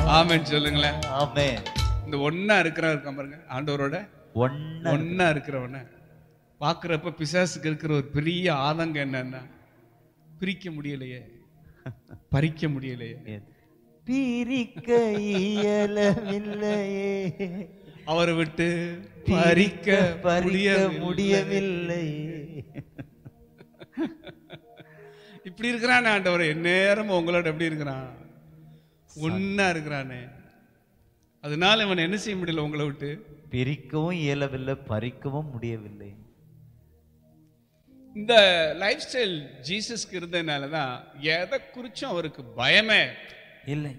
ஆமென் சொல்லுங்களேன் ஆமென் இந்த ஒண்ணா இருக்கிறவன் இருக்கான் பாருங்க ஆண்டவரோட ஒன்னு ஒண்ணா இருக்கிறவன பார்க்கறப்ப பிசாசுக்கு இருக்கிற ஒரு பெரிய ஆதங்கம் என்னன்னா பிரிக்க முடியலையே பறிக்க முடியலையே பிரிக்க இயலவில்லையே அவரை விட்டு பறிக்க பறிக்க முடியவில்லை முடியவில்லை இப்படி இருக்கிறானே ஆண்டவர் எந்நேரமும் உங்களோட எப்படி இருக்கிறான் ஒண்ணா இருக்கிறானே அதனால இவன் என்ன செய்ய முடியல உங்களை விட்டு பிரிக்கவும் இயலவில்லை பறிக்கவும் முடியவில்லை இந்த லைஃப் ஸ்டைல் ஜீசஸ்க்கு இருந்ததுனால தான் எதை குறிச்சும் அவருக்கு பயமே இல்லை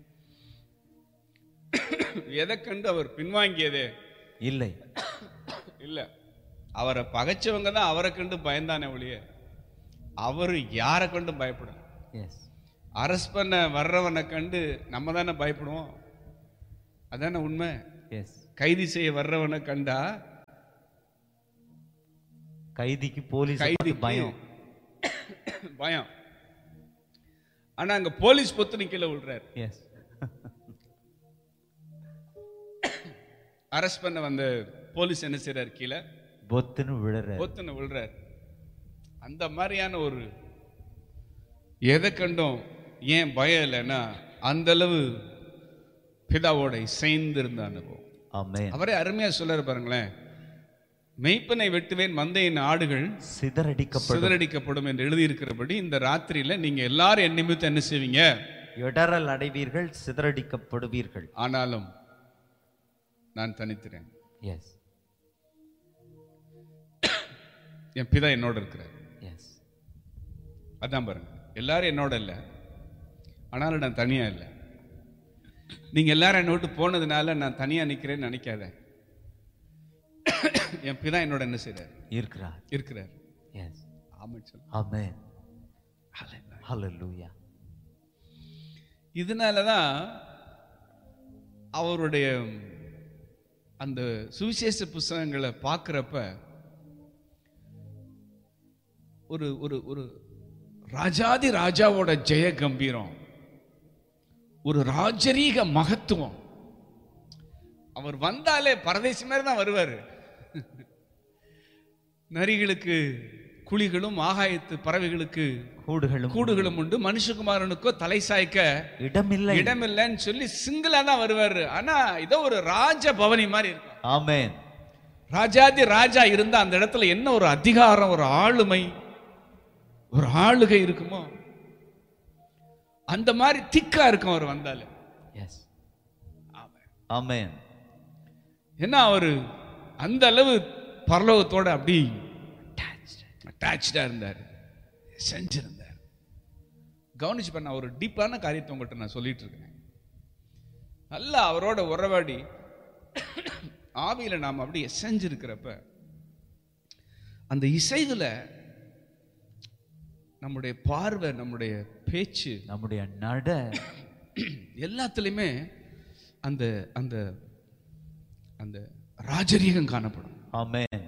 எதை கண்டு அவர் பின்வாங்கியதே இல்லை இல்ல அவரை பகைச்சவங்க தான் அவரை கண்டு பயந்தானே ஒழிய அவரு யாரை கண்டு பயப்படும் எஸ் அரஸ்ட் பண்ண வர்றவனை கண்டு நம்ம தானே பயப்படுவோம் அதானே உண்மை எஸ் கைது செய்ய வர்றவனை கண்டா கைதிக்கு போலீஸ் கைதிக்கு பயம் பயம் ஆனா அங்க போலீஸ் பொத்து கீழே விழுறாரு எஸ் அரெஸ்ட் பண்ண வந்த போலீஸ் என்ன செய்றாரு கீழே பொத்துன்னு விழற பொத்துன்னு விழுறாரு அந்த மாதிரியான ஒரு எதை கண்டோம் ஏன் பயம் இல்லைன்னா அந்த அளவு பிதாவோட இசைந்து இருந்த அனுபவம் ஆமென் அவரே அருமையா சொல்றாரு பாருங்களேன் மெய்ப்பனை வெட்டுவேன் மந்தையின் ஆடுகள் சிதறடிக்கப்படும் சிதறடிக்கப்படும் என்று எழுதியிருக்கிறபடி இந்த ராத்திரியில நீங்க எல்லாரும் என் நிமித்தம் என்ன செய்வீங்க இடரல் அடைவீர்கள் சிதறடிக்கப்படுவீர்கள் ஆனாலும் நான் தனித்திறேன் எஸ் என் பிதா என்னோட இருக்கிறார் எஸ் அதான் பாருங்க எல்லாரும் என்னோட இல்லை ஆனாலும் நான் தனியா இல்லை நீங்க எல்லாரும் என்னை விட்டு போனதுனால நான் தனியா நிக்கிறேன்னு நினைக்காத என் பிதா என்னோட என்ன செய்றார் இருக்கிறார் இருக்கிறார் எஸ் ஆமாம் சொல்லு ஆமென் ஹalleluya இதனால தான் அவருடைய அந்த சுவிசேஷ புஸ்தகங்களை பார்க்குறப்ப ஒரு ஒரு ஒரு ராஜாதி ராஜாவோட ஜெய கம்பீரம் ஒரு ராஜரீக மகத்துவம் அவர் வந்தாலே பரதேசி மாதிரி தான் வருவார் நரிகளுக்கு குழிகளும் ஆகாயத்து பறவைகளுக்கு கூடுகளும் கூடுகளும் உண்டு மனுஷகுமாரனுக்கோ தலை சாய்க்க இடமில்லை இடமில்லைன்னு சொல்லி சிங்கிளா தான் வருவாரு ஆனா இதோ ஒரு ராஜ பவனி மாதிரி இருக்கும் ஆமென் ராஜாதி ராஜா இருந்தா அந்த இடத்துல என்ன ஒரு அதிகாரம் ஒரு ஆளுமை ஒரு ஆளுகை இருக்குமோ அந்த மாதிரி திக்கா இருக்கும் அவர் வந்தாலே எஸ் ஆமென் ஏன்னா அவரு அந்த அளவு பரலோகத்தோட அப்படி அட்டாச்சா இருந்தார் செஞ்சிருந்தார் கவனிச்சு பண்ண ஒரு டீப்பான காரியத்தை உங்கள்கிட்ட நான் சொல்லிட்டு இருக்கேன் நல்லா அவரோட உறவாடி ஆவியில நாம் அப்படி செஞ்சிருக்கிறப்ப அந்த இசைவுல நம்முடைய பார்வை நம்முடைய பேச்சு நம்முடைய நட எல்லாத்துலேயுமே அந்த அந்த அந்த ராஜரீகம் காணப்படும் ஆமென்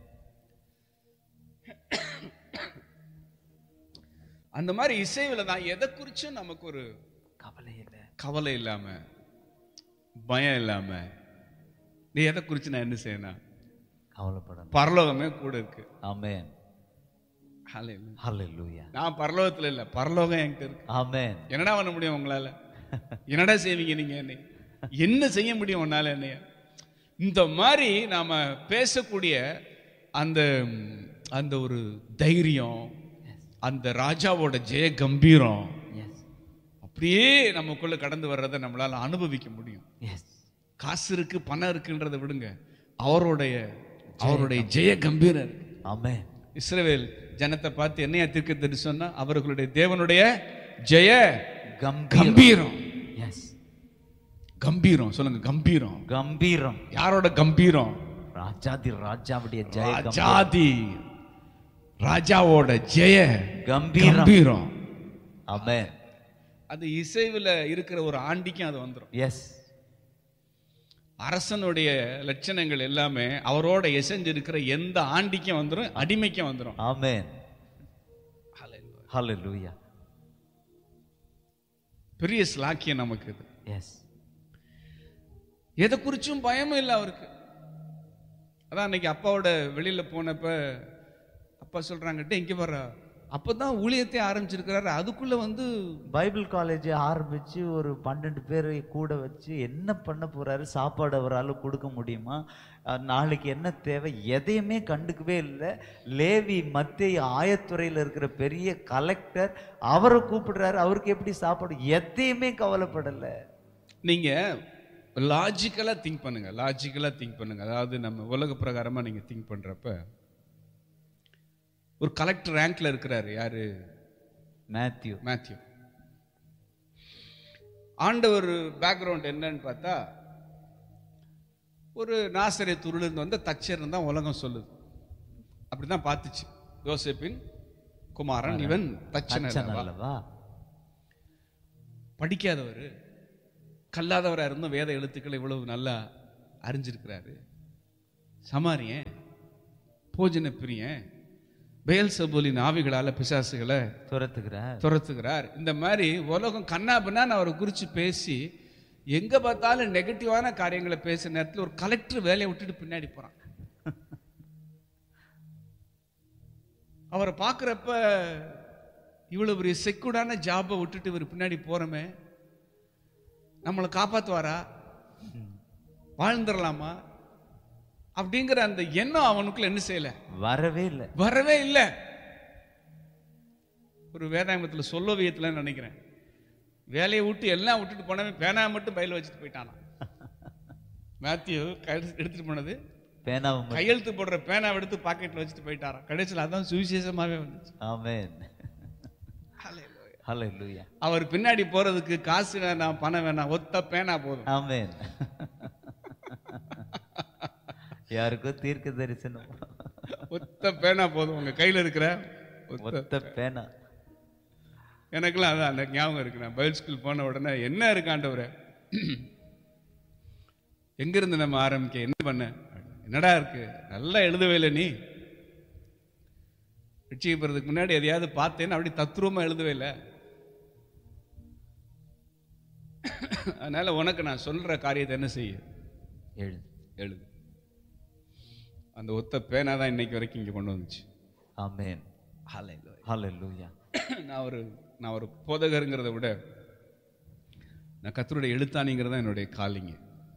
அந்த மாதிரி இசைவுல தான் எதை குறிச்சும் நமக்கு ஒரு கவலை இல்லை கவலை இல்லாம பயம் இல்லாம நீ எதை குறிச்சு நான் என்ன செய்யணும் கவலைப்படணும் பரலோகமே கூட இருக்கு ஆமென் Hallelujah. ஹalleluya நான் பரலோகத்துல இல்ல பரலோகம் என்கிட்ட இருக்கு ஆமென் என்னடா பண்ண முடியும் உங்களால என்னடா செய்வீங்க நீங்க என்னை என்ன செய்ய முடியும் உன்னால என்னைய இந்த மாதிரி நாம பேசக்கூடிய அந்த அந்த ஒரு தைரியம் அந்த ராஜாவோட ஜெய கம்பீரம் எஸ் அப்படியே நமக்குள்ள கடந்து வர்றதை நம்மளால அனுபவிக்க முடியும் எஸ் காசு இருக்கு பணம் இருக்குன்றதை விடுங்க அவருடைய அவருடைய ஜெய கம்பீரம் இருக்கு. ஆமென் இஸ்ரவேல் ஜனத்தை பார்த்து என்னையா தீர்க்க சொன்னா அவர்களுடைய தேவனுடைய ஜெய கம்பீரம் கம்பீரம் எஸ் கம்பீரம் சொல்லுங்க கம்பீரம் கம்பீரம் யாரோட கம்பீரம் ராஜாதி ராஜாவுடைய ஜெய கம்பீரம். ராஜாதி ராஜாவோட ஜெய கம்பீரம் கம்பீரம் ஆமென் அது இசைவுல இருக்கிற ஒரு ஆண்டிக்கும் அது வந்துடும் எஸ் அரசனுடைய லட்சணங்கள் எல்லாமே அவரோட எசைஞ்சு இருக்கிற எந்த ஆண்டிக்கும் வந்துடும் அடிமைக்கும் வந்துடும் ஆமென் ஹalleluya பெரிய ஸ்லாக்கியம் நமக்கு இது எஸ் எதை குறிச்சும் பயமும் இல்லை அவருக்கு அதான் அன்னைக்கு அப்பாவோட வெளியில போனப்ப அப்பா சொல்றாங்கட்ட இங்க வர்ற அப்பதான் ஊழியத்தை ஆரம்பிச்சிருக்கிறாரு அதுக்குள்ள வந்து பைபிள் காலேஜ் ஆரம்பிச்சு ஒரு பன்னெண்டு பேரை கூட வச்சு என்ன பண்ண போறாரு சாப்பாடு அவரால் கொடுக்க முடியுமா அஹ் நாளைக்கு என்ன தேவை எதையுமே கண்டுக்கவே இல்லை லேவி மத்திய ஆயத்துறையில் இருக்கிற பெரிய கலெக்டர் அவரை கூப்பிடுறாரு அவருக்கு எப்படி சாப்பாடு எதையுமே கவலைப்படலை நீங்க லாஜிக்கலா திங்க் பண்ணுங்க லாஜிக்கலா திங்க் பண்ணுங்க அதாவது நம்ம உலக பிரகாரமா நீங்க திங்க் பண்றப்ப ஒரு கலெக்டர் ரேங்க்ல இருக்கிறாரு யாரு மேத்யூ மேத்யூ ஆண்டவர் பேக்ரவுண்ட் என்னன்னு பார்த்தா ஒரு நாசரை இருந்து வந்த தச்சர் தான் உலகம் சொல்லுது அப்படிதான் பார்த்துச்சு யோசேப்பின் குமாரன் இவன் தச்சன் அச்சன் அல்லவா? அல்லவா படிக்காதவர் கல்லாதவராக இருந்தும் வேத எழுத்துக்களை இவ்வளவு நல்லா அறிஞ்சிருக்கிறாரு சமாரியன் போஜன பிரியன் பெயல் சபோலின் ஆவிகளால பிசாசுகளை துரத்துக்கிறார் துரத்துகிறார் இந்த மாதிரி உலகம் கண்ணாபின்னான்னு அவரை குறித்து பேசி எங்க பார்த்தாலும் நெகட்டிவான காரியங்களை பேசுற நேரத்தில் ஒரு கலெக்டர் வேலையை விட்டுட்டு பின்னாடி போறான் அவரை பார்க்குறப்ப இவ்வளவு பெரிய செக்யூர்டான ஜாபை விட்டுட்டு இவர் பின்னாடி போறோமே நம்மளை காப்பாத்துவாரா வாழ்ந்துடலாமா அப்படிங்கிற அந்த எண்ணம் அவனுக்குள்ள என்ன செய்யல வரவே இல்லை வரவே இல்லை ஒரு வேதாங்கத்தில் சொல்லவியத்துல நினைக்கிறேன் வேலையை விட்டு எல்லாம் விட்டுட்டு போனவன் பேனா மட்டும் பையில வச்சுட்டு போயிட்டானாம் மேத்யூ கை- எடுத்துட்டு போனது பேனாவும் மட்டும். கையெழுத்து போடுற பேனாவை எடுத்து பாக்கெட்ல வச்சுட்டு போயிட்டாராம் கடைசியில் அதான் சுவிசேஷமாவே வந்துச்சு ஆமென் ஹalleluya அவர் பின்னாடி போறதுக்கு காசு வேணாம் பணம் வேணாம் ஒத்த பேனா போதும் ஆமென் யாருக்கோ தீர்க்க தரிசனம் ஒத்த பேனா போதும் உங்க கையில இருக்கிற ஒத்த ஒத்த பேனா எனக்கெல்லாம் அதான் அந்த ஞாபகம் இருக்கு நான் பைபிள் ஸ்கூல் போன உடனே என்ன இருக்கு ஆண்டவரே எங்கிருந்து நம்ம ஆரம்பிக்க என்ன பண்ண என்னடா இருக்கு நல்லா எழுதவே இல்லை நீ ரட்சிக்கப்படுறதுக்கு முன்னாடி எதையாவது பார்த்தேன்னு அப்படி தத்ரூபமா எழுதவே இல்லை அதனால உனக்கு நான் சொல்ற காரியத்தை என்ன செய்ய எழு எழுது அந்த ஒத்த பேனா தான் இன்னைக்கு வரைக்கும் இங்க கொண்டு வந்துச்சு ஆமென் ஹalleluya நான் ஒரு நான் ஒரு போதகருங்கிறத விட நான் கத்தருடைய எழுத்தாணிங்கிறது தான் என்னுடைய காலிங்க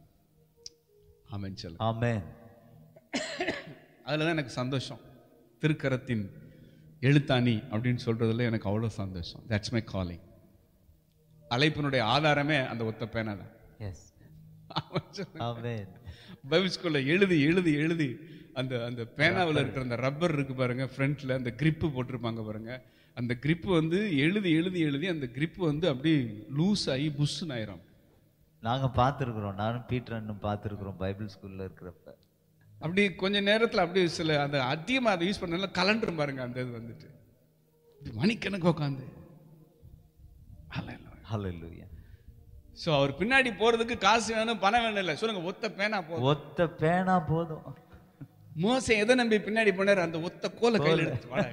ஆமென் சொல்ல ஆமென் அதில் தான் எனக்கு சந்தோஷம் திருக்கரத்தின் எழுத்தாணி அப்படின்னு சொல்றதுல எனக்கு அவ்வளோ சந்தோஷம் தட்ஸ் மை காலிங் அழைப்பினுடைய ஆதாரமே அந்த ஒத்த பேனா தான் எஸ் ஆமென் பைபிள் ஸ்கூல்ல எழுதி எழுதி எழுதி அந்த அந்த பேனாவில் இருக்கிற அந்த ரப்பர் இருக்கு பாருங்க ஃப்ரண்ட்ல அந்த grip போட்டிருப்பாங்க பாருங்க அந்த grip வந்து எழுதி எழுதி எழுதி அந்த grip வந்து அப்படியே லூஸ் ஆகி புஷ்ஷுன்னு ஆயிரும் நாங்க பார்த்துருக்குறோம் நானும் பீட்டர் அண்ணனும் பார்த்துருக்குறோம் பைபிள் ஸ்கூல்ல இருக்கிறப்ப அப்படி கொஞ்ச நேரத்துல அப்படியே சில அந்த அதிகமா அதை யூஸ் பண்ணல கலண்டரும் பாருங்க அந்த இது வந்துட்டு இப்படி மணிக்கணக்கு உட்காந்து ஹalleluya ஸோ அவர் பின்னாடி போறதுக்கு காசு வேணும் பணம் வேணும் இல்லை சொல்லுங்க ஒத்த பேனா போதும் ஒத்த பேனா போதும் மோசம் எதை நம்பி பின்னாடி போனார் அந்த ஒத்த கோலை கையில் எடுத்து வாடா.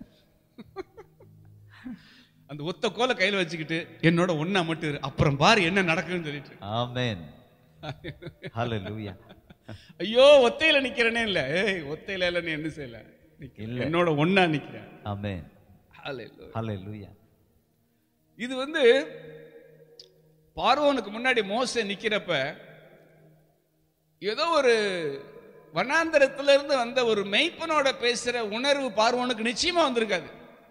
அந்த ஒத்த கோலை கையில வச்சுக்கிட்டு என்னோட ஒண்ணா மட்டும் இரு. அப்புறம் பாரு என்ன நடக்குன்னு சொல்லிட்டு ஆமென் ஹalleluya ஐயோ ஒத்தையில நிக்கிறேனே இல்ல ஏய் ஒத்தையில இல்ல நீ என்ன செய்யல நிக்க. என்னோட ஒண்ணா நிக்கிறேன் ஆமென் Hallelujah. ஹalleluya இது வந்து பார்வோனுக்கு முன்னாடி மோசே நிக்கிறப்ப ஏதோ ஒரு வனாந்தரத்துல இருந்து வந்த ஒரு மெய்ப்பனோட பேசுற உணர்வு பார்வோனுக்கு நிச்சயமா வந்திருக்காது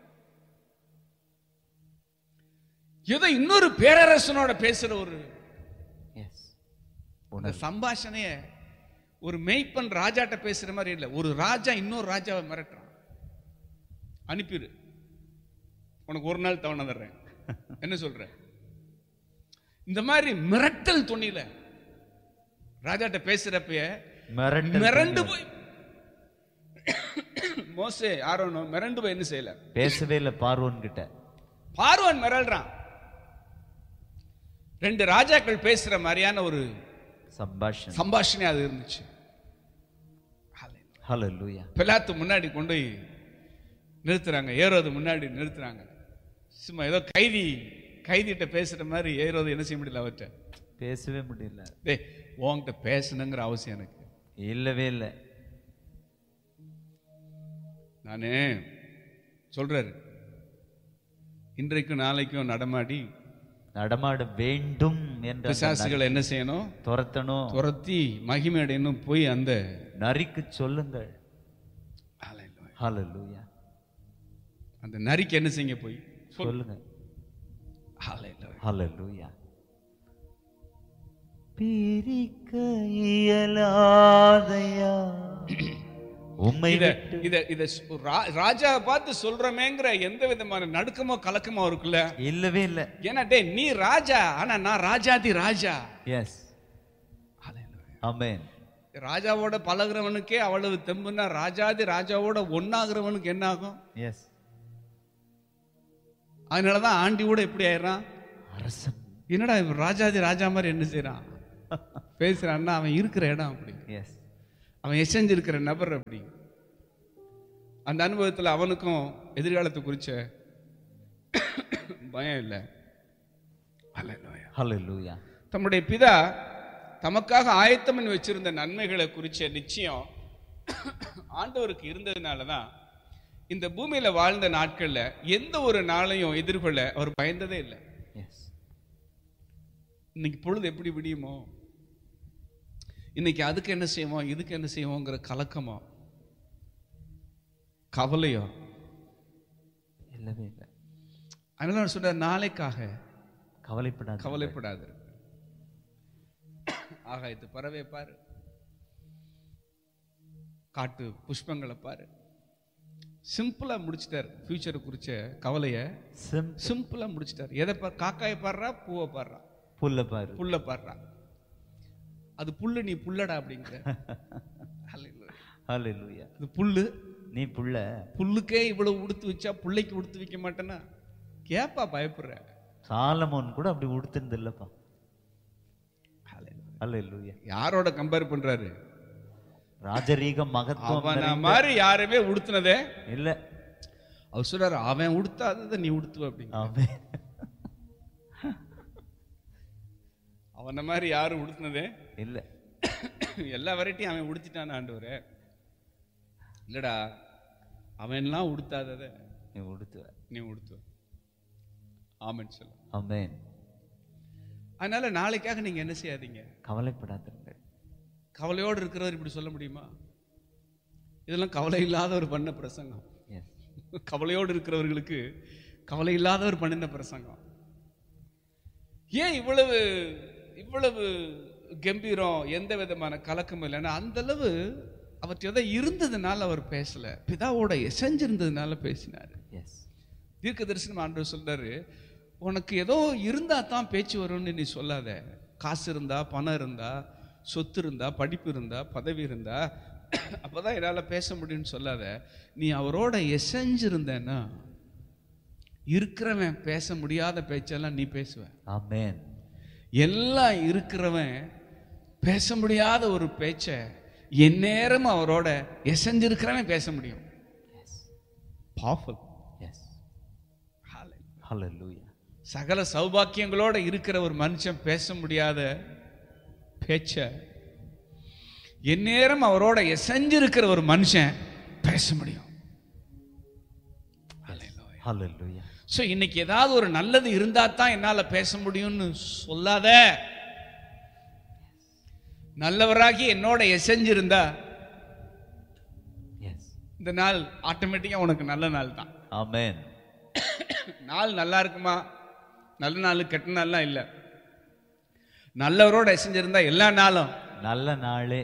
ஏதோ இன்னொரு பேரரசனோட பேசுற ஒரு எஸ் அந்த சம்பாஷணைய ஒரு மெய்ப்பன் ராஜாட்ட பேசுற மாதிரி இல்ல ஒரு ராஜா இன்னொரு ராஜாவை மிரட்டுறான் அனுப்பிடு உனக்கு ஒரு நாள் தவணை தர்றேன் என்ன சொல்ற இந்த மாதிரி மிரட்டல் துணியில ராஜாட்ட பேசுறப்பயே மிரட்டல் மிரண்டு போய் மோசே ஆரோனோ மிரண்டு போய் என்ன செய்யல பேசவே இல்லை பார்வோன் கிட்ட பார்வன் மிரள்றான் ரெண்டு ராஜாக்கள் பேசுற மாதிரியான ஒரு சம்பாஷன் சம்பாஷணை அது இருந்துச்சு ஹalleluya பிலாத்து முன்னாடி கொண்டு போய் நிறுத்துறாங்க ஏரோது முன்னாடி நிறுத்துறாங்க சும்மா ஏதோ கைதி கைதிட்ட பேசுற மாதிரி ஏரோது என்ன செய்ய முடியல அவர்கிட்ட பேசவே முடியல டேய் உன்கிட்ட பேசணுங்கிற அவசியம் எனக்கு இல்லவே இல்லை நானு சொல்றாரு இன்றைக்கும் நாளைக்கும் நடமாடி நடமாட வேண்டும் என்ற அந்த பிசாசுகளை என்ன செய்யணும் துரத்தணும் துரத்தி மகிமை அடையணும் போய் அந்த நரிக்கு சொல்லுங்கள் Hallelujah. ஹalleluya அந்த நரிக்கு என்ன செய்யுங்க போய் சொல். சொல்லுங்க Hallelujah. ஹalleluya பிரிக்க இயலாதையா உம்மை இத விட்டு இத இத சு- ரா- ராஜாவை பார்த்து சொல்றமேங்கிற எந்த விதமான நடுக்கமோ கலக்கமோ இருக்குல்ல இல்லவே இல்ல ஏன்னா டேய் நீ ராஜா ஆனா நான் ராஜாதி ராஜா எஸ் ஆமென் ராஜாவோட பழகுறவனுக்கே அவ்வளவு தெம்புன்னா ராஜாதி ராஜாவோட ஒன்னாகிறவனுக்கு என்ன ஆகும் எஸ் அதனாலதான் ஆண்டியோட எப்படி ஆயிடுறான் அரசன் என்னடா இவன் ராஜாதி ராஜா மாதிரி என்ன செய்றான் பேசுறான்னா அவன் இருக்கிற இடம் அப்படி எஸ் அவன் எசைஞ்சிருக்கிற நபர் அப்படி அந்த அனுபவத்துல அவனுக்கும் எதிர்காலத்தை குறிச்ச பயம் இல்லை அல்லேலூயா. ஹalleluya தம்முடைய பிதா தமக்காக ஆயத்தம் பண்ணி வச்சிருந்த நன்மைகளை குறிச்ச நிச்சயம் ஆண்டவருக்கு இருந்ததுனால தான் இந்த பூமியில வாழ்ந்த நாட்கள்ல எந்த ஒரு நாளையும் எதிர்கொள்ள அவர் பயந்ததே இல்லை எஸ் இன்னைக்கு பொழுது எப்படி விடியுமோ இன்னைக்கு அதுக்கு என்ன செய்வோம் இதுக்கு என்ன செய்வோங்கிற கலக்கமோ கவலையோ இல்லவே இல்லை அதனால நான் சொல்ற நாளைக்காக கவலைப்படாத கவலைப்படாது ஆகாயத்து பறவை பாரு காட்டு புஷ்பங்களை பாரு சிம்பிளா முடிச்சிட்டார் ஃபியூச்சரை குறிச்ச கவலைய சிம் சிம்பிளா முடிச்சிட்டார் எதை பார் காக்காயை பாடுறா பூவை பாடுறா புல்ல பாரு புல்ல பாடுறா அது புல்லு நீ புல்லடா அப்படிங்கிற Hallelujah. ஹalleluya அது புல்லு நீ புள்ள புல்லுக்கே இவ்வளவு உடுத்து வச்சா புள்ளைக்கு உடுத்து வைக்க மாட்டேன்னா கேப்பா பயப்படுற சாலமோன் கூட அப்படி உடுத்திருந்த இல்லப்பா ஹalleluya யாரோட கம்பேர் பண்றாரு ராஜரீக மகத்துவம் அவன நிறைந்த- மாதிரி யாருமே உடுத்துனதே இல்ல அவர் சொல்றாரு அவன் உடுத்தாததை நீ உடுத்துவ அப்படிங்க ஆமென் அவன மாதிரி யாரும் உடுத்துனதே இல்ல எல்லா வெரைட்டியும் அவன் உடுத்திட்டான் ஆண்டவரே இல்லடா அவன்லாம் உடுத்தாததை நீ உடுத்துவ நீ உடுத்துவ ஆமென்னு சொல்ல ஆமென் அதனால நாளைக்காக நீங்க என்ன செய்யாதீங்க கவலைப்படாதீர்கள் கவலையோடு இருக்கிறவர் இப்படி சொல்ல முடியுமா இதெல்லாம் கவலை இல்லாதவர் பண்ண பிரசங்கம் எஸ் கவலையோடு இருக்கிறவர்களுக்கு கவலை இல்லாதவர் பண்ணின பிரசங்கம் ஏன் இவ்வளவு இவ்வளவு கம்பீரம் எந்த விதமான கலக்கமும் இல்லைன்னா அந்த அளவு அவற்றை எதை இருந்ததுனால அவர் பேசல பிதாவோட எசைஞ்சிருந்ததுனால பேசினார் எஸ் தீர்க்க தரிசனம் ஆண்டவர் சொல்றாரு உனக்கு ஏதோ இருந்தா தான் பேச்சு வரும்னு நீ சொல்லாத காசு இருந்தா பணம் இருந்தா சொத்து இருந்தா படிப்பு இருந்தா பதவி இருந்தா அப்பதான் என்னால பேச முடியும்னு சொல்லாத நீ அவரோட எசைஞ்சிருந்தேன்னா இருக்கிறவன் பேச முடியாத பேச்செல்லாம் நீ பேசுவ ஆமென் எல்லாம் இருக்கிறவன் பேச முடியாத ஒரு பேச்சை எந்நேரமும் அவரோட எசைஞ்சிருக்கிறவன் பேச முடியும் பவர்ஃபுல் எஸ் ஹalleluya சகல சௌபாக்கியங்களோட இருக்கிற ஒரு மனுஷன் பேச முடியாத பேச்ச எந்நேரம் அவரோட எசைஞ்சிருக்கிற ஒரு மனுஷன் பேச முடியும் ஹalleluya ஸோ இன்னைக்கு ஏதாவது ஒரு நல்லது இருந்தா தான் என்னால பேச முடியும்னு சொல்லாத நல்லவராகி என்னோட எசைஞ்சிருந்தா எஸ் இந்த நாள் ஆட்டோமேட்டிக்கா உனக்கு நல்ல நாள் தான் ஆமென் நாள் நல்லா இருக்குமா நல்ல நாள் கெட்ட நாள்லாம் இல்லை நல்லவரோட எசைஞ்சிருந்தா எல்லா நாளும் நல்ல நாளே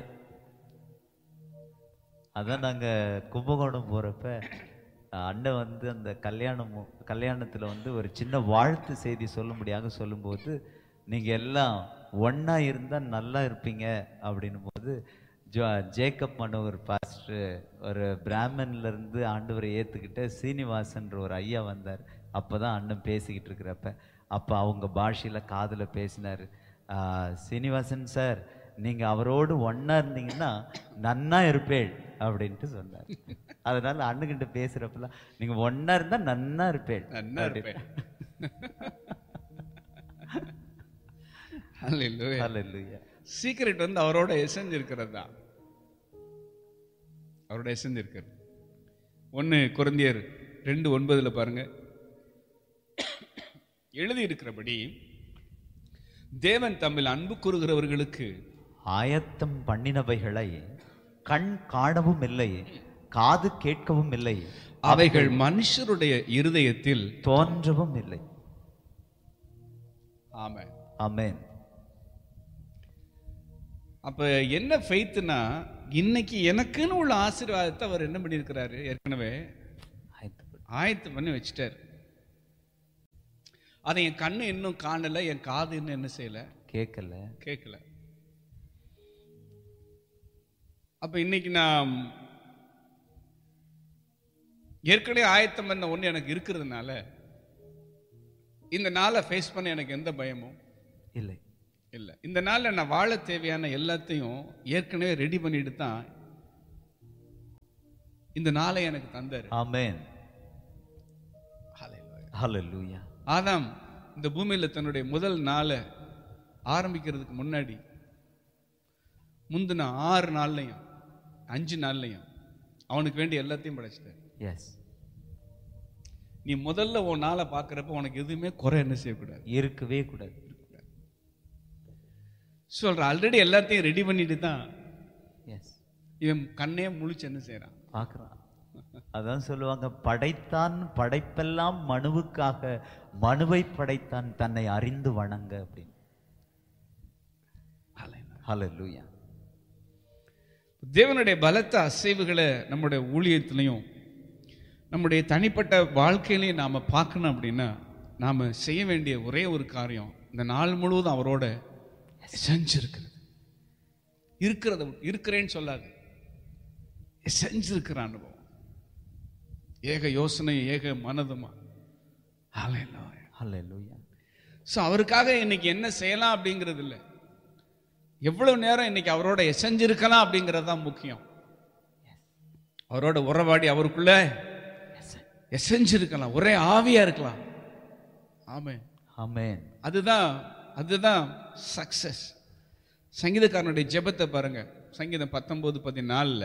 அதான் நாங்க கும்பகோணம் போறப்ப அஹ், அண்ணன் வந்து அந்த கல்யாணம் கல்யாணத்துல வந்து ஒரு சின்ன வாழ்த்து செய்தி சொல்லும்படியாக சொல்லும்போது நீங்க எல்லாம் ஒண்ணா இருந்தா நல்லா இருப்பீங்க அப்படின்னும் போது ஜோ ஜேக்கப் மனோகர் பாஸ்டர் ஒரு பிராமன்ல இருந்து ஆண்டவரை ஏத்துக்கிட்ட சீனிவாசன்ற ஒரு ஐயா வந்தார் அப்பதான் அண்ணன் பேசிக்கிட்டு இருக்கிறப்ப அப்ப அவங்க பாஷையில காதுல பேசினாரு "ஆஹ், சீனிவாசன் சார் நீங்க அவரோடு ஒண்ணா இருந்தீங்கன்னா நன்னா இருப்பேள் அப்படின்ட்டு சொன்னார் அதனால அண்ணுகிட்ட பேசுறப்பலாம் நீங்க ஒண்ணா இருந்தா நன்னா இருப்பேள் நன்னா இருப்பேன் Hallelujah. ஹalleluya சீக்ரெட் வந்து அவரோட எசன்ஸ் இருக்கிறது தான் அவரோட எசன்ஸ் இருக்கிறது ஒன்று குருந்தியர் ரெண்டு ஒன்பதுல பாருங்க எழுதி இருக்கிறபடி தேவன் தம்மில் அன்பு கூறுகிறவர்களுக்கு ஆயத்தம் பண்ணினவைகளை கண் காணவும் இல்லை காது கேட்கவும் இல்லை அவைகள் மனுஷருடைய இருதயத்தில் தோன்றவும் இல்லை ஆமை ஆமென் அப்ப என்ன ஃபெய்த்னா இன்னைக்கு எனக்குன்னு உள்ள ஆசீர்வாதத்தை அவர் என்ன பண்ணியிருக்கிறாரு ஏற்கனவே ஆயத்தப்படு. ஆயத்தம் பண்ணி வச்சிட்டாரு அதை என் கண்ணு இன்னும் காணல என் காது இன்னும் என்ன செய்யல கேட்கல கேட்கல அப்ப இன்னைக்கு நான் ஏற்கனவே ஆயத்தம் பண்ண ஒண்ணு எனக்கு இருக்கிறதுனால இந்த நாளை ஃபேஸ் பண்ண எனக்கு எந்த பயமும் இல்லை இல்லை இந்த நாளில் நான் வாழ தேவையான எல்லாத்தையும் ஏற்கனவே ரெடி பண்ணிட்டு தான் இந்த நாளை எனக்கு தந்தாரு ஆமென் Hallelujah. ஹalleluya ஆதாம் இந்த பூமியில தன்னுடைய முதல் நாளை ஆரம்பிக்கிறதுக்கு முன்னாடி முந்தின ஆறு நாள்லையும் அஞ்சு நாள்லையும் அவனுக்கு வேண்டிய எல்லாத்தையும் படைச்சிட்டார் எஸ் நீ முதல்ல உன் நாளை பார்க்குறப்ப உனக்கு எதுவுமே குறை என்ன செய்யக்கூடாது இருக்கவே கூடாது சொல்ற ஆல்ரெடி எல்லாத்தையும் ரெடி பண்ணிட்டு தான் எஸ் இவன் கண்ணே முழிச்சு என்ன செய்றான் பார்க்குறான் அதான் சொல்லுவாங்க படைத்தான் படைப்பெல்லாம் மனுவுக்காக மனுவை படைத்தான் தன்னை அறிந்து வணங்க அப்படின்னு ஹalleluya தேவனுடைய பலத்த அசைவுகளை நம்முடைய ஊழியத்திலையும் நம்முடைய தனிப்பட்ட வாழ்க்கையிலையும் நாம் பார்க்கணும் அப்படின்னா நாம் செய்ய வேண்டிய ஒரே ஒரு காரியம் இந்த நாள் முழுவதும் அவரோட செஞ்சிருக்கிறது இருக்கிறத இருக்கிறேன்னு சொல்லாது செஞ்சிருக்கிற அனுபவம் ஏக யோசனை ஏக மனதுமா ஹalleluya ஹalleluya ஸோ அவருக்காக இன்னைக்கு என்ன செய்யலாம் அப்படிங்கிறது இல்லை எவ்வளவு நேரம் இன்னைக்கு அவரோட எசைஞ்சிருக்கலாம் அப்படிங்கிறது தான் முக்கியம் அவரோட உறவாடி அவருக்குள்ள எசைஞ்சிருக்கலாம் ஒரே ஆவியா இருக்கலாம் ஆமே ஆமென் அதுதான் அதுதான் சக்சஸ் சங்கீதக்காரனுடைய ஜெபத்தை பாருங்க சங்கீதம் பத்தொன்பது பதினாலில்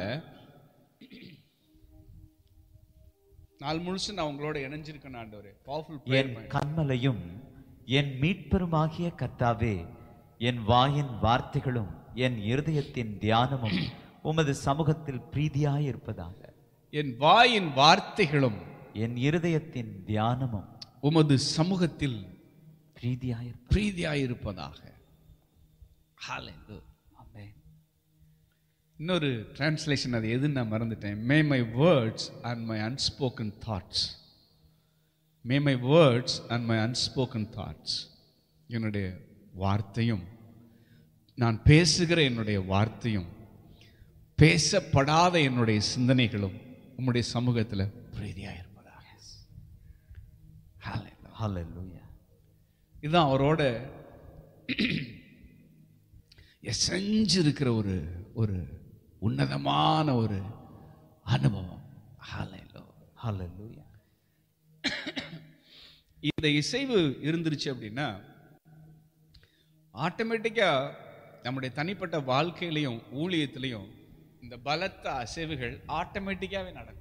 நாள் முழுசு நான் உங்களோட இணைஞ்சிருக்கேன் ஆண்டவரே பவர்ஃபுல் என் கண்மலையும் என் மீட்பெருமாகிய கர்த்தாவே என் வாயின் வார்த்தைகளும் என் இருதயத்தின் தியானமும் உமது சமூகத்தில் பிரீதியாய் இருப்பதாக என் வாயின் வார்த்தைகளும் என் இருதயத்தின் தியானமும் உமது சமூகத்தில் பிரீதியாய் இருப்ப பிரீதியாயிருப்பதாக Hallelujah. ஆமென் இன்னொரு டிரான்ஸ்லேஷன் அது எதுன்னு நான் மறந்துட்டேன் may my words and my unspoken thoughts may my words and my unspoken thoughts என்னுடைய வார்த்தையும் நான் பேசுகிற என்னுடைய வார்த்தையும் பேசப்படாத என்னுடைய சிந்தனைகளும் உம்முடைய சமூகத்தில் பிரீதியாக இருப்பதாக Hallelujah. ஹalleluya இதுதான் அவரோட எசைஞ்சிருக்கிற ஒரு ஒரு உன்னதமான ஒரு அனுபவம் Hallelujah. ஹalleluya இந்த இசைவு இருந்துருச்சு அப்படின்னா ஆட்டோமேட்டிக்கா நம்முடைய தனிப்பட்ட வாழ்க்கையிலையும் ஊழியத்திலையும் இந்த பலத்த அசைவுகள் ஆட்டோமேட்டிக்காவே நடக்கும்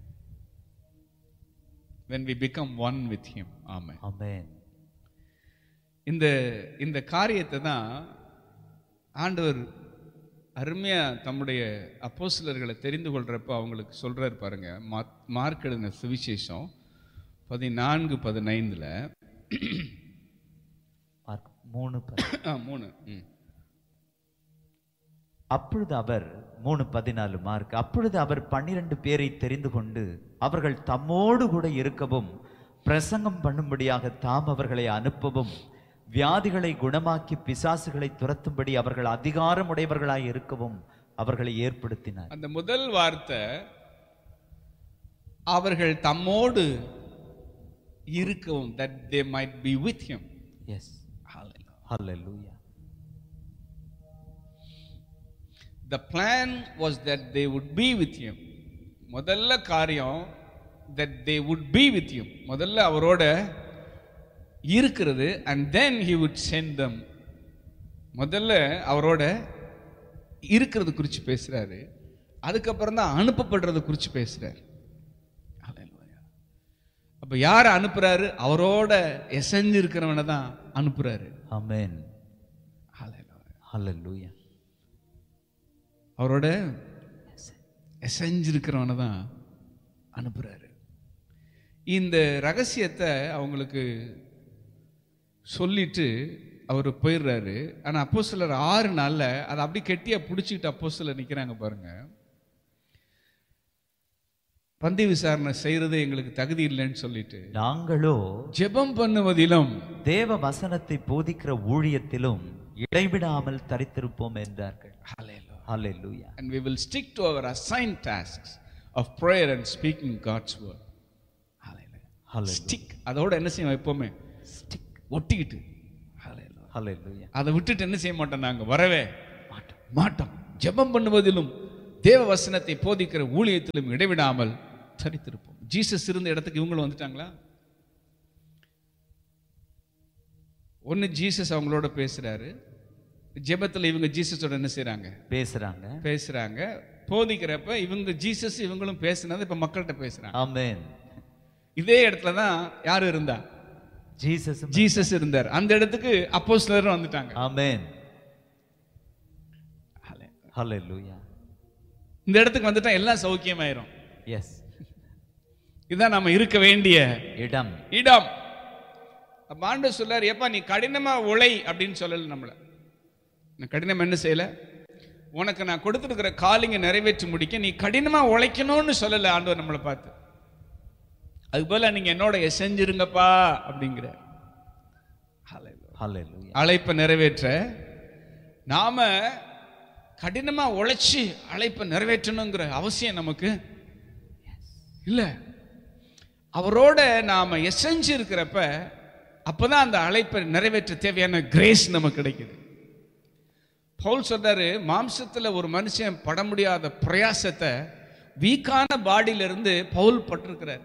when we become one with him ஆமென் ஆமென் இந்த இந்த காரியத்தை தான் ஆண்டவர் அருமையா தம்முடைய அப்போஸ்தலர்களை தெரிந்து கொள்றப்ப அவங்களுக்கு சொல்றாரு பாருங்க மா- மார்க் எழுதின சுவிசேஷம் பதினான்கு பதினைந்துல மார்க் மூணு பதி- ஆ, மூணு ம். அப்பொழுது அவர் மூணு பதினாலு மார்க் அப்பொழுது அவர் பன்னிரண்டு பேரை தெரிந்து கொண்டு அவர்கள் தம்மோடு கூட இருக்கவும் பிரசங்கம் பண்ணும்படியாக தாம் அவர்களை அனுப்பவும் வியாதிகளை குணமாக்கி பிசாசுகளை துரத்தும்படி அவர்கள் அதிகாரம் உடையவர்களாய் இருக்கவும் அவர்களை ஏற்படுத்தினார் அந்த முதல் வார்த்தை அவர்கள் தம்மோடு இருக்கவும் that they might be with him yes hallelujah the plan was that they would be with him முதல்ல காரியம் that they would be with him முதல்ல அவரோட இருக்கிறது and then he would send them முதல்ல அவரோட இருக்கிறது குறித்து பேசுறாரு அதுக்கப்புறம் தான் அனுப்பப்படுறத குறித்து பேசுறாரு Hallelujah. அப்ப யாரை அனுப்புறாரு அவரோட எசஞ்சு இருக்கிறவனை தான் அனுப்புறாரு ஆமென் Hallelujah. ஹalleluya அவரோட எசைஞ்சிருக்கிறவனை தான் அனுப்புறாரு இந்த ரகசியத்தை அவங்களுக்கு சொல்லிட்டு அவர் போயிடுறாரு ஆனா அப்போ சிலர் ஆறு நாள்ல அதை அப்படி கெட்டியா பிடிச்சிக்கிட்டு அப்போ சிலர் நிக்கிறாங்க பாருங்க பந்தி விசாரணை செய்யறது எங்களுக்கு தகுதி இல்லைன்னு சொல்லிட்டு நாங்களோ ஜெபம் பண்ணுவதிலும் தேவ வசனத்தை போதிக்கிற ஊழியத்திலும் இடைவிடாமல் தரித்திருப்போம் என்றார்கள் ஹalleluya and we will stick to our assigned tasks of prayer and speaking God's word. Hallelujah. Hallelujah. Stick. அதோட என்ன செய்வோம் எப்பவுமே Stick. ஒட்டிக்கிட்டு Hallelujah. ஹalleluya அதை விட்டுட்டு என்ன செய்ய மாட்டோம் நாங்க வரவே மாட்டோம் மாட்டோம் ஜெபம் பண்ணுவதிலும் தேவ வசனத்தை போதிக்கிற ஊழியத்திலும் இடைவிடாமல் தரித்திருப்போம் ஜீசஸ் இருந்த இடத்துக்கு இவங்களும் வந்துட்டாங்களா ஒன்னு ஜீசஸ் அவங்களோட பேசுறாரு ஜெபத்துல இவங்க ஜீசஸோட என்ன செய்றாங்க பேசுறாங்க பேசுறாங்க போதிக்கிறப்ப இவங்க ஜீசஸ் இவங்களும் பேசுனது இப்ப மக்கள்கிட்ட பேசுறாங்க ஆமென் இதே இடத்துல தான் யாரு இருந்தா ஜீசஸ் ஜீசஸ் இருந்தார் அந்த இடத்துக்கு அப்போஸ்தலரும் வந்துட்டாங்க ஆமென் ஹalleluya இந்த இடத்துக்கு வந்துட்டா எல்லாம் சௌக்கியமாயிரும் எஸ் இதுதான் நம்ம இருக்க வேண்டிய இடம் இடம் அப்ப ஆண்டவர் சொல்றாரு ஏப்பா நீ கடினமா உழை அப்படின்னு சொல்லல நம்மள நான் கடினம் என்ன செய்யல உனக்கு நான் கொடுத்துருக்கிற காலிங்க நிறைவேற்றி முடிக்க நீ கடினமா உழைக்கணும்னு சொல்லல ஆண்டவர் நம்மளை பார்த்து அது போல நீங்க என்னோட செஞ்சிருங்கப்பா அப்படிங்கிற ஹalleluya அழைப்பை நிறைவேற்ற நாம கடினமா உழைச்சி அழைப்பை நிறைவேற்றணுங்கிற அவசியம் நமக்கு இல்ல அவரோட நாம எசைஞ்சு இருக்கிறப்ப அப்பதான் அந்த அழைப்பை நிறைவேற்ற தேவையான கிரேஸ் நமக்கு கிடைக்குது பவுல் சொல்றாரு மாம்சத்துல ஒரு மனுஷன் பட முடியாத பிரயாசத்தை வீக்கான பாடியில இருந்து பவுல் பட்டிருக்கிறார்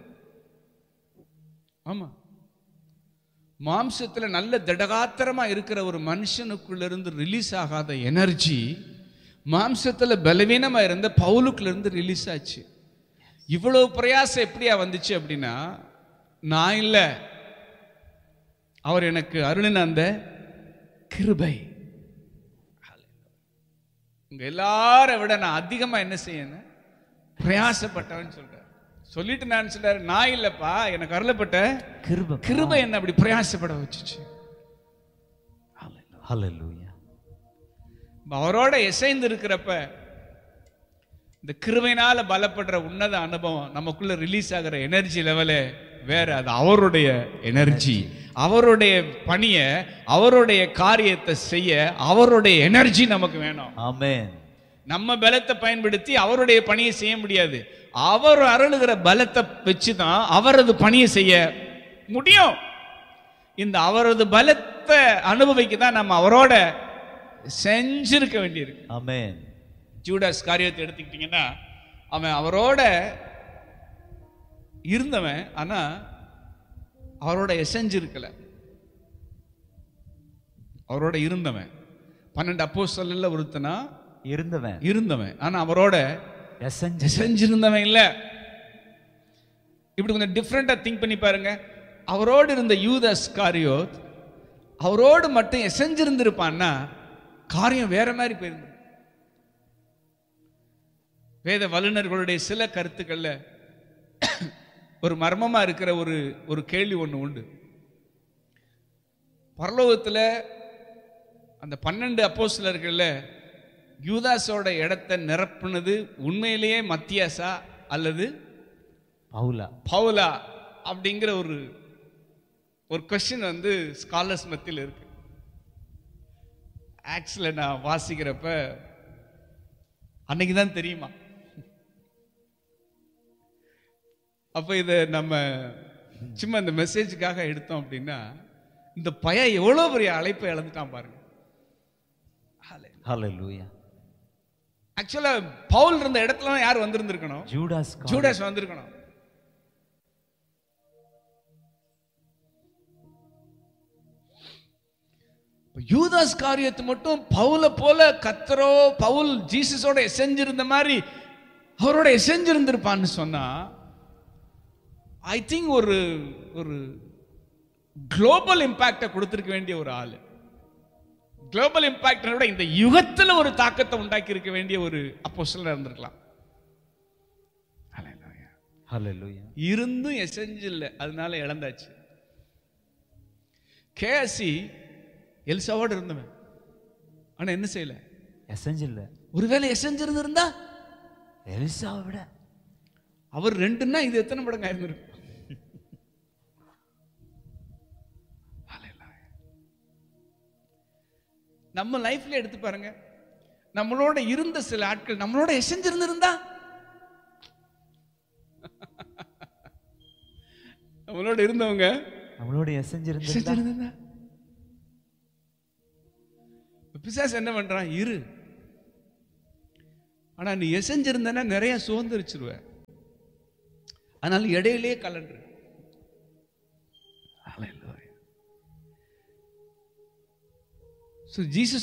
ஆமா மாம்சத்துல நல்ல திடகாத்திரமா இருக்கிற ஒரு மனுஷனுக்குள்ள இருந்து ரிலீஸ் ஆகாத எனர்ஜி மாம்சத்துல பலவீனமா இருந்த பவுலுக்குள்ள இருந்து ரிலீஸ் ஆச்சு இவ்வளவு பிரயாசம் எப்படியா வந்துச்சு அப்படின்னா நான் இல்ல அவர் எனக்கு அருளின அந்த கிருபை உங்க எல்லாரை விட நான் அதிகமா என்ன செய்யணும் பிரயாசப்பட்டவன் சொல்றேன் சொல்லிட்டு நான் சொல்றாரு நான் இல்லப்பா எனக்கு அருளப்பட்ட கிருபை கிருபை என்ன அப்படி பிரயாசப்பட வச்சுச்சு ஹalleluya அவரோட இசைந்து இருக்கிறப்ப இந்த கிருபையினால பலப்படுற உன்னத அனுபவம் நமக்குள்ள ரிலீஸ் ஆகிற எனர்ஜி லெவலே வேற அது அவருடைய எனர்ஜி அவருடைய பணிய அவருடைய காரியத்தை செய்ய அவருடைய எனர்ஜி நமக்கு வேணும் ஆமென் நம்ம பலத்தை பயன்படுத்தி அவருடைய பணியை செய்ய முடியாது அவர் அருளுகிற பலத்தை வச்சு தான் அவரது பணியை செய்ய முடியும் இந்த அவரது பலத்தை அனுபவிக்க தான் நம்ம அவரோட செஞ்சிருக்க வேண்டியிருக்கு ஆமென் ஜூடாஸ் காரியத்தை எடுத்துக்கிட்டீங்கன்னா அவன் அவரோட இருந்தவன் ஆனா அவரோட எசைஞ்சிருக்கல அவரோட இருந்தவன் பன்னெண்டு அப்போ சொல்லல ஒருத்தனா இருந்தவன் இருந்தவன் ஆனா அவரோட எசஞ்சு செஞ்சிருந்தவன் இல்ல இப்படி கொஞ்சம் டிஃப்ரெண்டா திங்க் பண்ணி பாருங்க அவரோடு இருந்த யூதஸ் காரியோத் அவரோடு மட்டும் எசைஞ்சிருந்திருப்பான்னா காரியம் வேற மாதிரி போயிருந்து வேத வல்லுநர்களுடைய சில கருத்துக்கள்ல ஒரு மர்மமா இருக்கிற ஒரு ஒரு கேள்வி ஒண்ணு உண்டு பரலோகத்துல அந்த பன்னெண்டு அப்போஸ்தலர்கள்ல யூதாஸோட இடத்தை நிரப்புனது உண்மையிலேயே மத்தியாசா அல்லது பவுலா பவுலா அப்படிங்கிற ஒரு ஒரு கொஸ்டின் வந்து ஸ்காலர்ஸ் மத்தியில் இருக்கு ஆக்சுவல நான் வாசிக்கிறப்ப அன்னைக்கு தான் தெரியுமா அப்ப இதை நம்ம சும்மா இந்த மெசேஜுக்காக எடுத்தோம் அப்படின்னா இந்த பையன் எவ்வளவு பெரிய அழைப்பை இழந்துட்டான் பாருங்க ஹalleluya ஆக்சுவலா பவுல் இருந்த இடத்துல யார் வந்திருந்திருக்கணும் ஜூடாஸ் கா- ஜூடாஸ் வந்திருக்கணும் இப்ப யூதாஸ் காரியத்தை மட்டும் பவுலை போல கத்தரோ பவுல் ஜீசஸோட எசைஞ்சிருந்த மாதிரி அவரோட எசைஞ்சிருந்திருப்பான்னு சொன்னா ஐ திங்க் ஒரு ஒரு குளோபல் இம்பாக்டை கொடுத்திருக்க வேண்டிய ஒரு ஆளு குளோபல் இம்பாக்டை விட இந்த யுகத்துல ஒரு தாக்கத்தை உண்டாக்கி இருக்க வேண்டிய ஒரு அப்போஸ்தலரா இருந்திருக்கலாம் Hallelujah. ஹalleluya இருந்தும் எசெஞ்சு இல்லை அதனால இழந்தாச்சு கேசி எல்சாவோடு இருந்தவன் ஆனா என்ன செய்யல எசஞ்சு இல்ல ஒருவேளை எசெஞ்சு இருந்திருந்தா எலிசாவை விட அவர் ரெண்டுன்னா இது எத்தனை மடங்கு ஆயிருந்திருக்கும் Hallelujah. நம்ம லைஃப்ல எடுத்து பாருங்க நம்மளோட இருந்த சில ஆட்கள் நம்மளோட எசெஞ்சிருந்திருந்தா நம்மளோட இருந்தவங்க நம்மளோட எசஞ்சு இருந்தா செஞ்சிருந்தா பிசாசு என்ன பண்றான் இரு ஆனா நீ எசைஞ்சிருந்தனா நிறைய சுதந்திரிச்சிருவ அதனால இடையிலே கலண்டு ஸோ ஜீசஸ்